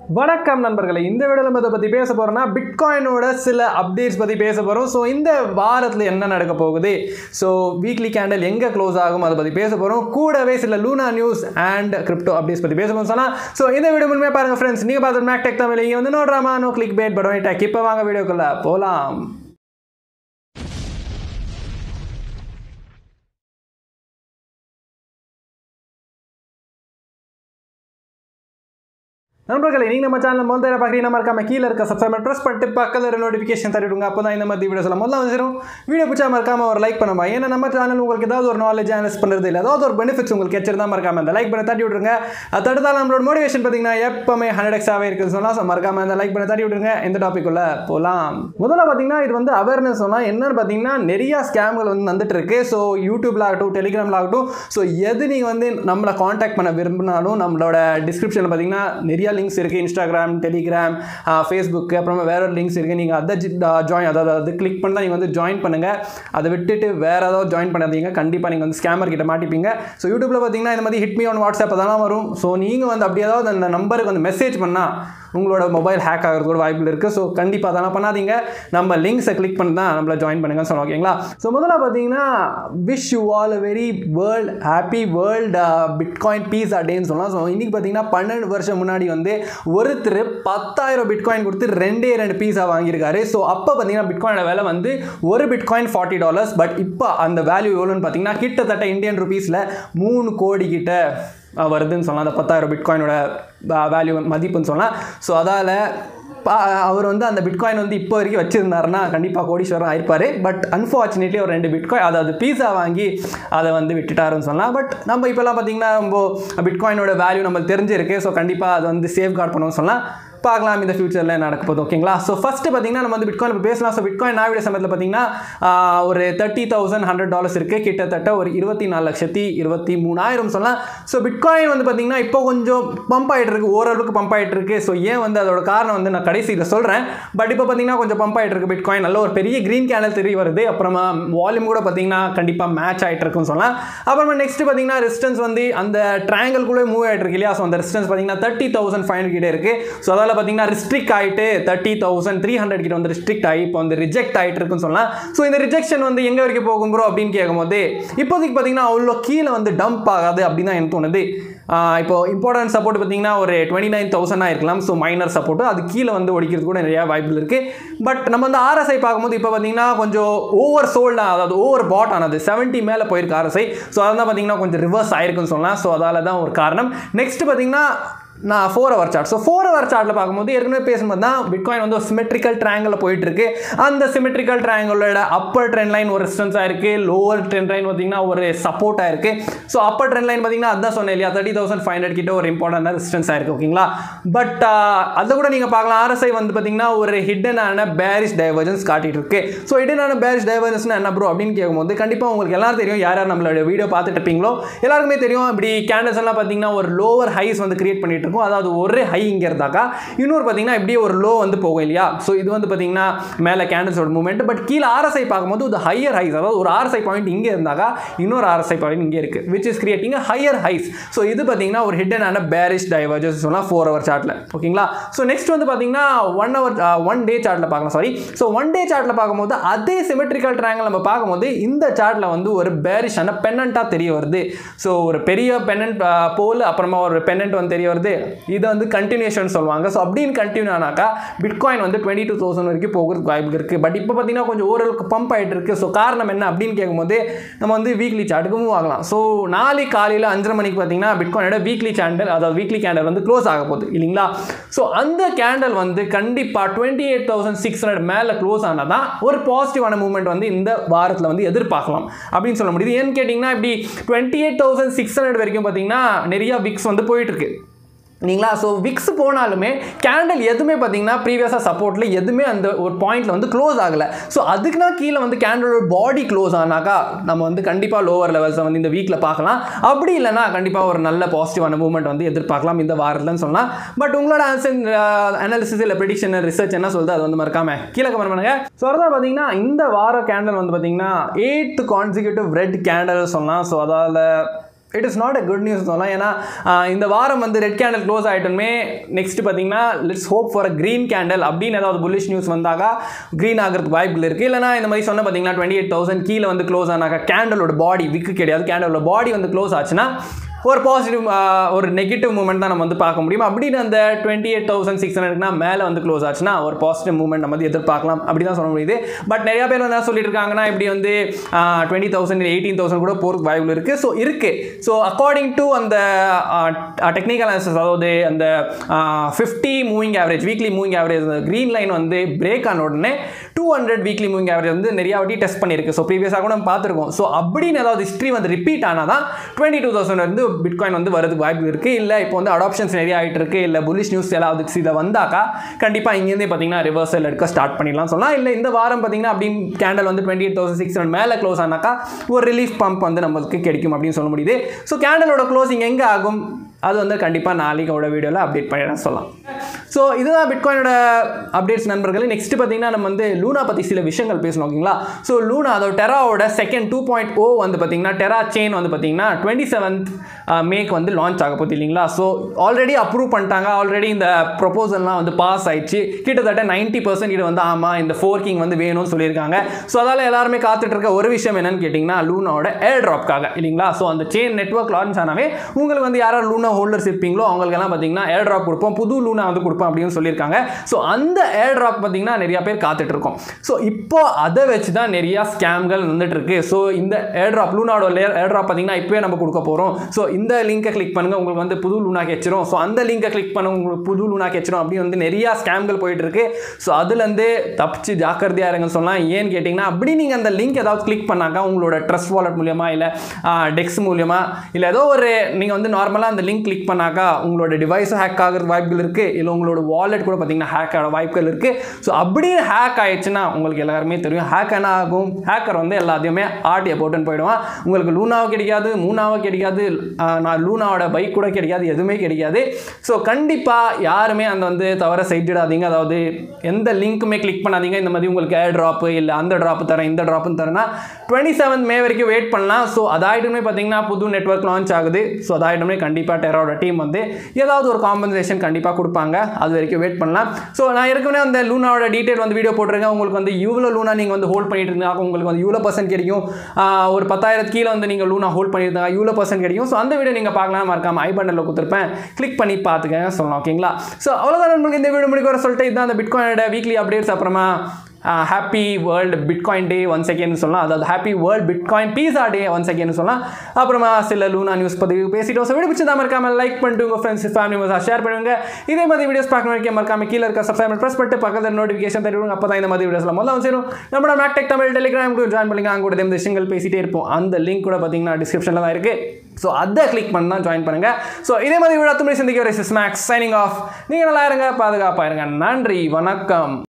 வணக்கம் நண்பர்களே இந்த வீடியோவில் நம்ம இதை பற்றி பேச போகிறோம்னா பிட்காயினோட சில அப்டேட்ஸ் பற்றி பேச போகிறோம் ஸோ இந்த வாரத்தில் என்ன நடக்க போகுது ஸோ வீக்லி கேண்டல் எங்கே க்ளோஸ் ஆகும் அதை பற்றி பேச போகிறோம் கூடவே சில Luna news and crypto updates பற்றி பேச போகிறோம் சொன்னால் ஸோ இந்த வீடியோ முழுமே பாருங்கள் ஃப்ரெண்ட்ஸ் நீங்கள் பார்த்து மேக் டெக் தமிழ் இங்கே வந்து நோட்ராமா நோ கிளிக் பேட் படம் டெக் இப்போ வாங்க வீடியோக்குள்ளே போகலாம் நண்பர்களே நீங்கள் நம்ம சேனல் முதல் தடவை பார்க்குறீங்க மறக்காம கீழே இருக்க சப்ஸ்கிரைப் ப்ரெஸ் பண்ணிட்டு பக்கத்தில் நோட்டிஃபிகேஷன் தருவிடுங்க அப்போ தான் இந்த மாதிரி வீடியோஸ் எல்லாம் முதல்ல வந்துடும் வீடியோ பிடிச்சா மறக்காம ஒரு லைக் பண்ணுமா ஏன்னா நம்ம சேனல் உங்களுக்கு ஏதாவது ஒரு நாலேஜ் அனலைஸ் பண்ணுறது இல்லை ஏதாவது ஒரு பெனிஃபிட்ஸ் உங்களுக்கு கிடைச்சிருந்தா மறக்காம அந்த லைக் பண்ண தட்டி விட்ருங்க அது தடுத்தால் நம்மளோட மோட்டிவேஷன் பார்த்தீங்கன்னா எப்பவுமே ஹண்ட்ரட் எக்ஸாகவே இருக்குன்னு சொன்னால் ஸோ மறக்காம அந்த லைக் பண்ண தட்டி விட்ருங்க இந்த டாபிக் உள்ள போகலாம் முதல்ல பார்த்தீங்கன்னா இது வந்து அவேர்னஸ் சொன்னால் என்னன்னு பார்த்தீங்கன்னா நிறைய ஸ்கேம்கள் வந்து வந்துட்டு இருக்கு ஸோ யூடியூப்ல ஆகட்டும் டெலிகிராமில் ஆகட்டும் ஸோ எது நீங்கள் வந்து நம்மளை காண்டாக்ட் பண்ண விரும்பினாலும் நம்மளோட டிஸ்கிரிப்ஷனில் பார்த்தீங்கன்னா நிறைய லிங்க்ஸ் இருக்குது இன்ஸ்டாகிராம் டெலிகிராம் ஃபேஸ்புக் அப்புறமா வேற ஒரு லிங்க்ஸ் இருக்குது நீங்கள் அதை ஜாயின் அதாவது அது கிளிக் பண்ணால் நீங்கள் வந்து ஜாயின் பண்ணுங்கள் அதை விட்டுட்டு வேறு ஏதாவது ஜாயின் பண்ணாதீங்க கண்டிப்பாக நீங்கள் வந்து ஸ்கேமர் கிட்ட மாட்டிப்பீங்க ஸோ யூடியூப்பில் பார்த்தீங்கன்னா இந்த மாதிரி ஹிட் மீ ஆன் வாட்ஸ்அப் அதெல்லாம் வரும் ஸோ நீங்கள் வந்து அப்படி ஏதாவது அந்த நம்பருக்கு வந்து மெசேஜ் பண்ணால் உங்களோட மொபைல் ஹேக் ஆகிறது கூட வாய்ப்பு இருக்குது ஸோ கண்டிப்பாக அதெல்லாம் பண்ணாதீங்க நம்ம லிங்க்ஸை கிளிக் பண்ணி தான் நம்மளை ஜாயின் பண்ணுங்கன்னு சொன்னோம் ஓகேங்களா ஸோ முதல்ல பார்த்தீங்கன்னா wish you all a very world happy world bitcoin pizza டேன்னு சொல்லலாம் ஸோ இன்றைக்கி பார்த்தீங்கன்னா பன்னெண்டு வருஷம் முன்னாடி வந்து ஒருத்தர் பத்தாயிரம் பிட்காயின் கொடுத்து ரெண்டே ரெண்டு பீஸா வாங்கியிருக்காரு ஸோ அப்போ பார்த்தீங்கன்னா பிட்காயினோட விலை வந்து ஒரு பிட்காயின் ஃபார்ட்டி டாலர்ஸ் பட் இப்போ அந்த வேல்யூ எவ்வளோன்னு பார்த்தீங்கன்னா கிட்டத்தட்ட இந்தியன் ருபீஸில் மூணு கோடி கிட்ட அஹ், வருதுன்னு சொல்லலாம் அந்த பத்தாயிரம் பிட்காயினோட வேல்யூ மதிப்புன்னு சொல்லலாம் ஸோ அதால் அவர் வந்து அந்த பிட்காயின் வந்து இப்போ வரைக்கும் வச்சுருந்தாருன்னா கண்டிப்பாக கோடீஸ்வரன் ஆயிருப்பார் பட் அன்ஃபார்ச்சுனேட்லி ஒரு ரெண்டு பிட்காயின் அதாவது பீஸா வாங்கி அதை வந்து விட்டுட்டாருன்னு சொல்லலாம் பட் நம்ம இப்போல்லாம் பார்த்தீங்கன்னா ரொம்ப பிட்காயினோட வேல்யூ நம்மளுக்கு தெரிஞ்சிருக்கு ஸோ கண்டிப்பாக அதை வந்து சேஃப் கார்ட் பண்ணுவோம்னு சொல்லலாம் பார்க்கலாம் இந்த ஃபியூச்சரில் நடக்க போகுது ஓகேங்களா ஸோ ஃபஸ்ட்டு பார்த்தீங்கன்னா நம்ம வந்து பிட்காயின் இப்போ பேசலாம் ஸோ பிட்காயின் நான் வீடியோ சமயத்தில் பார்த்தீங்கன்னா ஆஹ், ஒரு தேர்ட்டி தௌசண்ட் ஹண்ட்ரட் டாலர்ஸ் இருக்குது கிட்டத்தட்ட ஒரு இருபத்தி நாலு லட்சத்தி இருபத்தி மூணாயிரம் சொல்லலாம் ஸோ பிட்காயின் வந்து பார்த்தீங்கன்னா இப்போ கொஞ்சம் பம்ப் ஆகிட்டு இருக்கு ஓரளவுக்கு பம்ப் ஆகிட்டு இருக்கு ஸோ ஏன் வந்து அதோட காரணம் வந்து நான் கடைசியில் சொல்கிறேன் பட் இப்போ பார்த்தீங்கன்னா கொஞ்சம் பம்ப் ஆகிட்டு இருக்கு பிட்காயின் நல்ல ஒரு பெரிய க்ரீன் கேனல் தெரிய வருது அப்புறமா வால்யூம் கூட பார்த்தீங்கன்னா கண்டிப்பாக மேட்ச் ஆகிட்டு இருக்குன்னு சொல்லலாம் அப்புறமா நெக்ஸ்ட் பார்த்தீங்கன்னா ரெசிஸ்டன்ஸ் வந்து அந்த ட்ரையாங்கல்குள்ளே மூவ் ஆகிட்டு இருக்கு இல்லையா ஸோ அந்த ரெசிஸ்டன்ஸ் பார்த்தீங்கன்னா தேர்ட்டி தௌசண்ட் ஃபைவ் கிட்ட இருக்குது ஸோ அதால் பார்த்தீங்கன்னா ரிஸ்ட்ரிக்ட் ஆகிட்டு தேர்ட்டி தௌசண்ட் த்ரீ ஹண்ட்ரட் கிட்ட வந்து ரிஸ்ட்ரிக்ட் ஆகி இப்போ வந்து ரிஜெக்ட் ஆகிட்டு இருக்குன்னு சொல்லலாம் ஸோ இந்த ரிஜெக்ஷன் வந்து எங்கே வரைக்கும் போகும் ப்ரோ அப்படின்னு கேட்கும்போது இப்போதைக்கு பார்த்தீங்கன்னா அவ்வளோ கீழே வந்து டம்ப் ஆகாது அப்படின்னு தான் எனக்கு தோணுது ஆஹ் இப்போ இம்பார்ட்டன்ட் சப்போர்ட் பார்த்தீங்கன்னா ஒரு டுவெண்ட்டி நைன் தௌசண்டாக இருக்கலாம் ஸோ மைனர் சப்போர்ட்டு அது கீழே வந்து ஒடிக்கிறது கூட நிறையா வாய்ப்புகள் இருக்குது பட் நம்ம வந்து ஆர்எஸ்ஐ பார்க்கும்போது இப்போ பார்த்தீங்கன்னா கொஞ்சம் ஓவர் சோல்டாக அதாவது ஓவர் பாட் ஆனது செவன்ட்டி மேலே போயிருக்கு ஆர்எஸ்ஐ ஸோ அதெல்லாம் பார்த்தீங்கன்னா கொஞ்சம் ரிவர்ஸ் ஆயிருக்குன்னு சொல்லலாம் ஸோ அதால தான் ஒரு காரணம் நெக்ஸ்ட் பார்த்தீங்கன்னா நான் four hour chart so four hour சார்ட்டில் பார்க்கும்போது ஏற்கனவே பேசும்போது தான் பிட்காயின் வந்து ஒரு சிமெட்ரிக்கல் ட்ரையாங்கில் போயிட்டு இருக்கு அந்த சிமெட்ரிக்கல் ட்ரையாங்கிளோட அப்பர் ட்ரெண்ட் லைன் ஒரு ரெசிஸ்டன்ஸாக இருக்கு லோவர் ட்ரெண்ட் லைன் பார்த்தீங்கன்னா ஒரு சப்போர்ட்டாக இருக்கு ஸோ அப்பர் ட்ரெண்ட் லைன் பார்த்தீங்கன்னா அதான் சொன்னேன் இல்லையா தேர்ட்டி தௌசண்ட் ஃபைவ் ஹண்ட்ரட் கிட்ட ஒரு இம்பார்ட்டன்ட் ரெசிஸ்டன்ஸாக இருக்கு ஓகேங்களா பட் அதை கூட நீங்கள் பார்க்கலாம் ஆர்எஸ்ஐ வந்து பார்த்தீங்கன்னா ஒரு ஹிடனான பேரிஸ் டைவர்ஜன்ஸ் காட்டிட்டு இருக்கு ஸோ ஹிடனான பேரிஸ் டைவர்ஜன்ஸ்னா என்ன ப்ரோ அப்படின்னு கேட்கும்போது கண்டிப்பாக உங்களுக்கு எல்லாரும் தெரியும் யார் யார் நம்மளோட வீடியோ பார்த்துட்டு இருப்பீங்களோ எல்லாருக்குமே தெரியும் இப்படி கேண்டல்ஸ் எல்லாம் பார்த்தீங்கன்னா ஒரு லோவர் ஹைஸ் வந்து கிரியேட் பண்ணிட்டு இருக்கும் அதாவது ஒரு ஹை இங்கே இருந்தாக்கா இன்னொரு பார்த்தீங்கன்னா இப்படியே ஒரு லோ வந்து போகும் இல்லையா ஸோ இது வந்து பார்த்தீங்கன்னா மேலே கேண்டல்ஸோட மூவ்மெண்ட் பட் கீழே ஆர்எஸ்ஐ பார்க்கும்போது ஒரு ஹையர் ஹைஸ் அதாவது ஒரு ஆர்எஸ்ஐ பாயிண்ட் இங்கே இருந்தாக்கா இன்னொரு ஆர்எஸ்ஐ பாயிண்ட் இங்கே இருக்கு which is creating higher highs so இது பார்த்தீங்கன்னா ஒரு ஹிடனான பேரிஷ் டைவர்ஜன்ஸ் சொல்லலாம் ஃபோர் ஹவர் சார்ட்டில் ஓகேங்களா ஸோ நெக்ஸ்ட் வந்து பார்த்தீங்கன்னா ஒன் ஹவர் ஒன் டே சார்ட்டில் பார்க்கலாம் சாரி ஸோ ஒன் டே சார்ட்டில் பார்க்கும்போது அதே சிமெட்ரிக்கல் ட்ரையாங்கிள் நம்ம பார்க்கும்போது இந்த சார்ட்டில் வந்து ஒரு பேரிஷான பென்னண்ட்டாக தெரிய வருது ஸோ ஒரு பெரிய பென்னண்ட் போல் அப்புறமா ஒரு பென்னண்ட் வந்து தெரிய வருது இதை வந்து கண்டினியூஷன் சொல்லுவாங்க ஸோ அப்படின்னு கண்டினியூ ஆனாக்கா பிட்காயின் வந்து டுவெண்ட்டி டூ தௌசண்ட் வரைக்கும் போகிறதுக்கு வாய்ப்பு இருக்குது பட் இப்போ பார்த்தீங்கன்னா கொஞ்சம் ஓரளவுக்கு பம்ப் ஆகிட்டு இருக்கு ஸோ காரணம் என்ன அப்படின்னு கேட்கும்போது நம்ம வந்து வீக்லி சார்ட்டுக்கு மூவ் ஆகலாம் ஸோ நாளைக்கு காலையில் அஞ்சரை மணிக்கு பார்த்தீங்கன்னா பிட்காயினோட வீக்லி கேண்டல் அதாவது வீக்லி கேண்டல் வந்து க்ளோஸ் ஆக போகுது இல்லைங்களா ஸோ அந்த கேண்டல் வந்து கண்டிப்பாக twenty eight thousand six hundred மேலே க்ளோஸ் ஆனால் தான் ஒரு பாசிட்டிவான மூவ்மெண்ட் வந்து இந்த வாரத்தில் வந்து எதிர்பார்க்கலாம் அப்படின்னு சொல்ல முடியுது ஏன்னு கேட்டிங்கன்னா இப்படி twenty eight thousand six hundred வரைக்கும் பார்த்தீங்கன்னா நிறைய விக்ஸ் வந்து போயிட்டு இருக்கு நீங்களா ஸோ விக்ஸ் போனாலுமே கேண்டில் எதுவுமே பார்த்தீங்கன்னா ப்ரீவியஸாக சப்போர்ட்டில் எதுவுமே அந்த ஒரு பாயிண்ட்டில் வந்து க்ளோஸ் ஆகலை ஸோ அதுக்குனா கீழே வந்து கேண்டலோட பாடி க்ளோஸ் ஆனாக்கா நம்ம வந்து கண்டிப்பாக லோவர் லெவல்ஸை வந்து இந்த வீக்கில் பார்க்கலாம் அப்படி இல்லைனா கண்டிப்பாக ஒரு நல்ல பாசிட்டிவான மூவ்மெண்ட் வந்து எதிர்பார்க்கலாம் இந்த வாரத்தில்னு சொல்லலாம் பட் உங்களோட ஆன்சர் அனாலிசிஸ் இல்லை ப்ரெடிக்ஷன் ரிசர்ச் என்ன சொல்லுது அது வந்து மறக்காம கீழே கமெண்ட் பண்ணுங்க ஸோ அதான் பார்த்தீங்கன்னா இந்த வார கேண்டல் வந்து பார்த்தீங்கன்னா எயித்து கான்சிக்யூட்டிவ் ரெட் கேண்டல் சொல்லலாம் ஸோ அதால் it is not a good news சொல்லலாம் ஏன்னா ஆஹ், இந்த வாரம் வந்து ரெட் கேண்டில் க்ளோஸ் ஆகிட்டோமே நெக்ஸ்ட் பார்த்தீங்கன்னா let's hope for a green candle அப்படின்னு ஏதாவது புல்லிஷ் நியூஸ் வந்தாக்கா க்ரீன் ஆகிறதுக்கு வாய்ப்புகள் இருக்குது இல்லைனா இந்த மாதிரி சொன்ன பார்த்தீங்கன்னா டுவெண்ட்டி எயிட் தௌசண்ட் கீழே வந்து க்ளோஸ் ஆனாக்கா கேண்டலோட பாடி விக்கு கிடையாது கேண்டலோட பாடி வந்து க்ளோஸ் ஆச்சுன்னா ஒரு பாசிட்டிவ் ஒரு நெகட்டிவ் மூமெண்ட் தான் நம்ம வந்து பார்க்க முடியும் அப்படின்னு அந்த டுவெண்ட்டி எயிட் தௌசண்ட் சிக்ஸ் ஹண்ட்ரட்னா மேலே வந்து க்ளோஸ் ஆச்சுன்னா ஒரு பாசிட்டிவ் மூமெண்ட் நம்ம வந்து எதிர்பார்க்கலாம் அப்படி தான் சொல்ல முடியுது பட் நிறைய பேர் வந்து என்ன சொல்லிட்டு இருக்காங்கன்னா இப்படி வந்து டுவெண்ட்டி தௌசண்ட் எயிட்டீன் தௌசண்ட் கூட போகிறதுக்கு வாய்ப்பு இருக்குது ஸோ இருக்குது ஸோ அக்கார்டிங் டு அந்த டெக்னிக்கல் அனாலிசிஸ் அதாவது அந்த fifty moving average weekly moving average அந்த க்ரீன் லைன் வந்து பிரேக் ஆன உடனே two hundred weekly moving average வந்து நிறைய வாட்டி டெஸ்ட் பண்ணியிருக்கு ஸோ ப்ரீவியஸாக கூட நம்ம பார்த்துருக்கோம் ஸோ அப்படின்னு ஏதாவது ஹிஸ்ட்ரி வந்து ரிப்பீட் ஆனால் தான் டுவெண்ட்டி டூ தௌசண்ட் வந்து பிட்காயின் வந்து வரதுக்கு வாய்ப்பு இருக்குது இல்லை இப்போ வந்து அடாப்ஷன்ஸ் நிறைய ஆகிட்டு இருக்கு இல்லை புலிஷ் நியூஸ் ஏதாவது இதில் வந்தாக்கா கண்டிப்பாக இங்கேருந்தே பார்த்தீங்கன்னா ரிவர்சல் எடுக்க ஸ்டார்ட் பண்ணிடலாம் சொல்லலாம் இல்லை இந்த வாரம் பார்த்தீங்கன்னா அப்படின்னு கேண்டல் வந்து twenty eight thousand six hundred மேலே க்ளோஸ் ஆனாக்கா ஒரு ரிலீஃப் பம்ப் வந்து நம்மளுக்கு கிடைக்கும் அப்படின்னு சொல்ல முடியுது ஸோ கேண்டலோட க்ளோசிங் எங்கே ஆகும் அது வந்து கண்டிப்பாக நாளைக்கோட வீடியோவில் அப்டேட் பண்ணிடலாம் சொல்லலாம் ஸோ இதுதான் பிட்காயினோட அப்டேட்ஸ் நண்பர்களே நெக்ஸ்ட் பார்த்தீங்கன்னா நம்ம வந்து லூனா பற்றி சில விஷயங்கள் பேசணும் ஓகேங்களா ஸோ லூனா அதோட டெராவோட செகண்ட் டூ பாயிண்ட் ஓ வந்து பார்த்தீங்கன்னா டெரா செயின் வந்து பார்த்தீங்கன்னா டுவெண்ட்டி செவன்த் மேக் வந்து லான்ச் ஆக போகுது இல்லைங்களா ஸோ ஆல்ரெடி அப்ரூவ் பண்ணிட்டாங்க ஆல்ரெடி இந்த ப்ரொபோசல்லாம் வந்து பாஸ் ஆயிடுச்சு கிட்டத்தட்ட நைன்ட்டி பர்சன்ட் இது வந்து ஆமாம் இந்த ஃபோர் கிங் வந்து வேணும்னு சொல்லியிருக்காங்க ஸோ அதால் எல்லாருமே காத்துட்டு இருக்க ஒரு விஷயம் என்னன்னு கேட்டிங்கன்னா லூனாவோட ஏர் ட்ராப்காக இல்லைங்களா ஸோ அந்த செயின் நெட்ஒர்க் லான்ச் ஆனாவே உங்களுக்கு வந்து யாராவது லூனா ஹோல்டர்ஸ் இருப்பீங்களோ அவங்களுக்கெல்லாம் பார்த்தீங்கன்னா ஏர் ட்ராப் கொடுப்போம் புது லூனா வந்து கொடுப்போம் அப்படின்னு சொல்லியிருக்காங்க ஸோ அந்த ஏர் ட்ராப் பார்த்தீங்கன்னா நிறைய பேர் காத்துட்டு இருக்கோம் ஸோ இப்போ அதை வச்சு தான் நிறைய ஸ்கேம்கள் வந்துட்டு இருக்கு ஸோ இந்த ஏர் ட்ராப் லூனாவோட ஏர் ட்ராப் பார்த்தீங்கன்னா இப்போயே நம்ம கொடுக்க போகிறோம் ஸோ இந்த லிங்கை கிளிக் பண்ணுங்க உங்களுக்கு வந்து புது லூனா கிடைச்சிரும் ஸோ அந்த லிங்கை கிளிக் பண்ணுங்க உங்களுக்கு புது லூனா கிடைச்சிரும் அப்படின்னு வந்து நிறைய ஸ்கேம்கள் போயிட்டு இருக்கு ஸோ அதுலேருந்து தப்பிச்சு ஜாக்கிரதையாக இருங்கன்னு சொல்லலாம் ஏன்னு கேட்டிங்கன்னா அப்படி நீங்கள் அந்த லிங்க் ஏதாவது கிளிக் பண்ணாக்கா உங்களோட ட்ரஸ்ட் வாலெட் மூலியமா இல்லை டெக்ஸ் மூலியமா இல்லை ஏதோ ஒரு நீங்கள் வந்து நார்மலாக அந்த லிங்க் கிளிக் பண்ணாக்கா உங்களோட டிவைஸும் ஹேக் ஆகிறது வாய்ப்புகள் இருக்குது இல்லை உங்களோட வாலெட் கூட பார்த்தீங்கன்னா ஹேக் ஆக வாய்ப்புகள் இருக்குது ஸோ அப்படியே ஹேக் ஆயிடுச்சுன்னா உங்களுக்கு எல்லாருமே தெரியும் ஹேக் என்ன ஆகும் ஹேக்கர் வந்து எல்லாத்தையுமே ஆட்டியை போட்டுன்னு போயிடுவான் உங்களுக்கு லூனாவும் கிடைக்காது மூணாவும் கிடைக்காது ஆஹ் நான் லூனாவோட பைக் கூட கிடைக்காது எதுவுமே கிடைக்காது ஸோ கண்டிப்பாக யாருமே அந்த வந்து தவற செய்திடாதீங்க அதாவது எந்த லிங்க்குமே கிளிக் பண்ணாதீங்க இந்த மாதிரி உங்களுக்கு ஏர் ட்ராப்பு இல்லை அந்த ட்ராப்பு தரேன் இந்த ட்ராப்புன்னு தரேன்னா டுவெண்ட்டி செவன்த் மே வரைக்கும் வெயிட் பண்ணலாம் ஸோ அதாயிட்டுமே பார்த்தீங்கன்னா புது நெட்ஒர்க் லான்ச் ஆகுது ஸோ அதாயிட்டுமே கண்டிப்பாக டெரோட டீம் வந்து ஏதாவது ஒரு காம்பன்சேஷன் கண்டிப்பாக கொடுப்பாங்க அது வரைக்கும் வெயிட் பண்ணலாம் ஸோ நான் ஏற்கனவே அந்த லூனாவோட டீட்டெயில் வந்து வீடியோ போட்டிருக்கேன் உங்களுக்கு வந்து இவ்வளோ லூனா நீங்கள் வந்து ஹோல்ட் பண்ணிட்டு இருந்தாங்க உங்களுக்கு வந்து இவ்வளோ பர்சன்ட் கிடைக்கும் ஆஹ் ஒரு பத்தாயிரத்து கீழே வந்து நீங்கள் லூனா ஹோல்ட் பண்ணியிருந்தாங்க இவ்வளோ பர்சன்ட் கிடைக்கும் ஸோ அந்த வீடியோ நீங்கள் பார்க்கலாம் மறக்காம ஐ பட்டனில் கொடுத்துருப்பேன் கிளிக் பண்ணி பார்த்துக்க சொல்லலாம் ஓகேங்களா ஸோ அவ்வளோதான் நண்பர்களுக்கு இந்த வீடியோ முடிக்க வர சொல்லிட்டு இதுதான் அந்த பிட்காயினோட வீக்லி அப்டேட்ஸ் அப்புறமா happy world bitcoin day one second சொல்லலாம் அதாவது happy world bitcoin pizza day one second சொல்லலாம் அப்புறமா சில லூனா நியூஸ் பற்றி பேசிட்டோம் ஸோ வீடியோ பிடிச்சதா மறக்காம லைக் பண்ணிட்டு உங்கள் ஃப்ரெண்ட்ஸ் ஃபேமிலி மெம்பர்ஸ் ஷேர் பண்ணுங்க இதே மாதிரி வீடியோஸ் பார்க்கணும் வரைக்கும் மறக்காம கீழே இருக்க சப்ஸ்கிரைப் ப்ரெஸ் பண்ணிட்டு பக்கத்தில் நோட்டிஃபிகேஷன் தருவாங்க அப்போ தான் இந்த மாதிரி வீடியோஸ்லாம் முதல்ல வந்து சேரும் நம்மளோட மேக்டெக் தமிழ் டெலிகிராம் கூட ஜாயின் பண்ணுங்க அங்கே கூட இந்த விஷயங்கள் பேசிட்டே இருப்போம் அந்த லிங்க் கூட பார்த்தீங்கன்னா டிஸ்கிரிப்ஷனில் தான் இருக்குது ஸோ அதை கிளிக் பண்ணி தான் ஜாயின் பண்ணுங்க ஸோ இதே மாதிரி வீடியோ துணை சந்திக்க ஒரு மேக்ஸ் சைனிங் ஆஃப் நீங்கள் நல்லா இருங்க பாதுகாப்பாக இருங்க நன்றி வணக்கம்